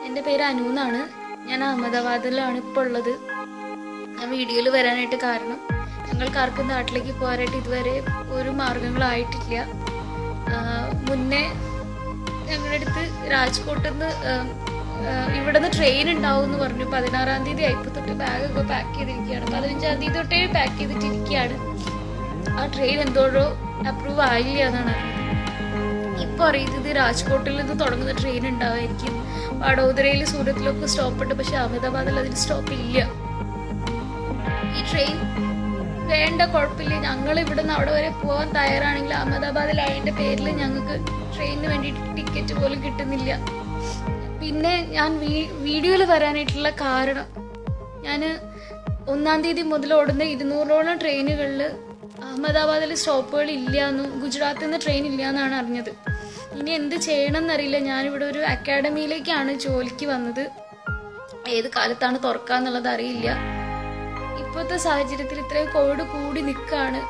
എൻ്റെ പേര് അനു എന്നാണ് ഞാൻ അഹമ്മദാബാദിലാണ് ഇപ്പോൾ ഉള്ളത് ഞാൻ വീഡിയോയിൽ വരാനായിട്ട് കാരണം ഞങ്ങൾക്ക് ആർക്കും നാട്ടിലേക്ക് പോകാനായിട്ട് ഇതുവരെ ഒരു മാർഗങ്ങളായിട്ടില്ല ആഹ് മുന്നേ ഞങ്ങളുടെ അടുത്ത് രാജ്കോട്ടിൽ നിന്ന് ഇവിടെ നിന്ന് ട്രെയിൻ ഉണ്ടാവും എന്ന് പറഞ്ഞു പതിനാറാം തീയതി ആയിപ്പോൾ തൊട്ട് ബാഗൊക്കെ പാക്ക് ചെയ്തിരിക്കുകയാണ് പതിനഞ്ചാം തീയതി തൊട്ടേ പാക്ക് ചെയ്തിട്ടിരിക്കുകയാണ് ആ ട്രെയിൻ എന്തോഴോ അപ്രൂവ് ആയില്ല എന്നാണ് അറിഞ്ഞത് ഇപ്പൊ അറിയുന്നത് രാജ്കോട്ടിൽ നിന്ന് തുടങ്ങുന്ന ട്രെയിൻ ഉണ്ടാവായിരിക്കും വഡോദരയിൽ സൂരത്തിലൊക്കെ സ്റ്റോപ്പ് ഉണ്ട് പക്ഷെ അഹമ്മദാബാദിൽ അതിന് സ്റ്റോപ്പ് ഇല്ല ഈ ട്രെയിൻ വേണ്ട കുഴപ്പമില്ല ഞങ്ങൾ ഇവിടെ നിന്ന് അവിടെ വരെ പോകാൻ തയ്യാറാണെങ്കിൽ അഹമ്മദാബാദിൽ അതിൻ്റെ പേരിൽ ഞങ്ങൾക്ക് ട്രെയിനിന് വേണ്ടിയിട്ട് ടിക്കറ്റ് പോലും കിട്ടുന്നില്ല പിന്നെ ഞാൻ വീഡിയോയിൽ വരാനായിട്ടുള്ള കാരണം ഞാൻ ഒന്നാം തീയതി മുതൽ ഓടുന്ന ഇരുന്നൂറോളം ട്രെയിനുകളിൽ അഹമ്മദാബാദിൽ സ്റ്റോപ്പുകൾ ഇല്ല എന്നും ഗുജറാത്തിൽ നിന്ന് ട്രെയിൻ ഇല്ല എന്നാണ് അറിഞ്ഞത് ഇനി എന്ത് ചെയ്യണം എന്നറിയില്ല ഞാനിവിടെ ഒരു അക്കാഡമിയിലേക്കാണ് ജോലിക്ക് വന്നത് ഏത് കാലത്താണ് തുറക്കുക എന്നുള്ളത് അറിയില്ല ഇപ്പോഴത്തെ സാഹചര്യത്തിൽ ഇത്രയും കോവിഡ് കൂടി നിൽക്കുകയാണ്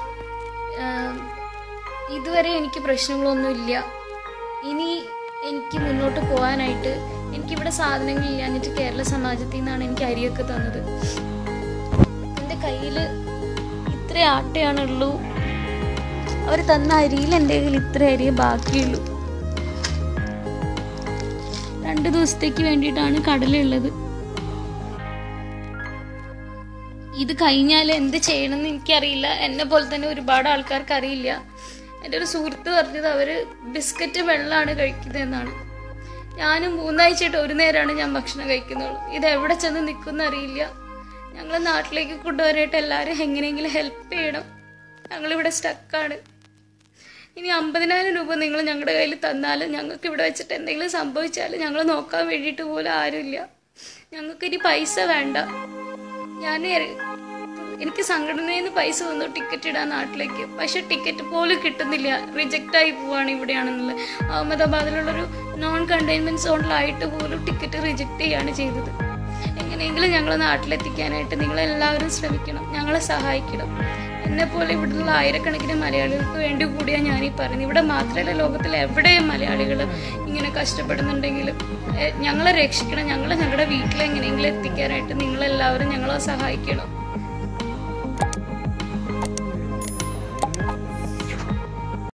ഇതുവരെ എനിക്ക് പ്രശ്നങ്ങളൊന്നുമില്ല ഇനി എനിക്ക് മുന്നോട്ട് പോകാനായിട്ട് എനിക്കിവിടെ സാധനങ്ങൾ ഇല്ലാഞ്ഞിട്ട് കേരള സമാജത്തിൽ നിന്നാണ് എനിക്ക് അരിയൊക്കെ തന്നത് എൻ്റെ കയ്യിൽ ഇത്ര ആട്ടയാണുള്ളൂ അവർ തന്ന അരിയിൽ എൻ്റെ കയ്യിൽ ഇത്ര അരിയേ ബാക്കിയുള്ളൂ രണ്ട് ദിവസത്തേക്ക് വേണ്ടിയിട്ടാണ് കടലുള്ളത് ഇത് കഴിഞ്ഞാൽ എന്ത് ചെയ്യണമെന്ന് എനിക്കറിയില്ല എന്നെ പോലെ തന്നെ ഒരുപാട് ആൾക്കാർക്ക് അറിയില്ല എൻ്റെ ഒരു സുഹൃത്ത് പറഞ്ഞത് അവർ ബിസ്ക്കറ്റ് വെള്ളമാണ് കഴിക്കുന്നതെന്നാണ് ഞാനും മൂന്നാഴ്ചയായിട്ട് ഒരു നേരമാണ് ഞാൻ ഭക്ഷണം കഴിക്കുന്നുള്ളൂ ഇത് എവിടെ ചെന്ന് നിൽക്കുന്ന അറിയില്ല ഞങ്ങൾ നാട്ടിലേക്ക് കൊണ്ടുവരാനായിട്ട് എല്ലാവരും എങ്ങനെയെങ്കിലും ഹെൽപ്പ് ചെയ്യണം ഞങ്ങളിവിടെ സ്റ്റക്കാണ് ഇനി അമ്പതിനായിരം രൂപ നിങ്ങൾ ഞങ്ങളുടെ കയ്യിൽ തന്നാൽ ഞങ്ങൾക്ക് ഇവിടെ വെച്ചിട്ട് എന്തെങ്കിലും സംഭവിച്ചാൽ ഞങ്ങൾ നോക്കാൻ വേണ്ടിയിട്ട് പോലും ആരുമില്ല ഞങ്ങൾക്ക് ഇനി പൈസ വേണ്ട ഞാൻ എനിക്ക് സംഘടനയിൽ നിന്ന് പൈസ തന്നു ടിക്കറ്റ് ഇടാൻ നാട്ടിലേക്ക് പക്ഷെ ടിക്കറ്റ് പോലും കിട്ടുന്നില്ല റിജക്റ്റ് ആയി പോവാണ് ഇവിടെയാണെന്നുള്ളത് അഹമ്മദാബാദിലുള്ളൊരു നോൺ കണ്ടെയ്ൻമെന്റ് സോണിലായിട്ട് പോലും ടിക്കറ്റ് റിജക്റ്റ് ചെയ്യാണ് ചെയ്തത് എങ്ങനെയെങ്കിലും ഞങ്ങൾ നാട്ടിലെത്തിക്കാനായിട്ട് നിങ്ങളെല്ലാവരും ശ്രമിക്കണം ഞങ്ങളെ സഹായിക്കണം എന്നെ പോലെ ഇവിടെയുള്ള ആയിരക്കണക്കിന് മലയാളികൾക്ക് വേണ്ടി കൂടിയാണ് ഞാൻ ഈ പറയുന്നത് ഇവിടെ മാത്രമല്ല ലോകത്തിൽ എവിടെയും മലയാളികൾ ഇങ്ങനെ കഷ്ടപ്പെടുന്നുണ്ടെങ്കിലും എ, ഞങ്ങളെ രക്ഷിക്കണം ഞങ്ങളെ ഞങ്ങളുടെ വീട്ടിൽ എങ്ങനെയെങ്കിലും എത്തിക്കാനായിട്ട് നിങ്ങളെല്ലാവരും ഞങ്ങളെ സഹായിക്കണം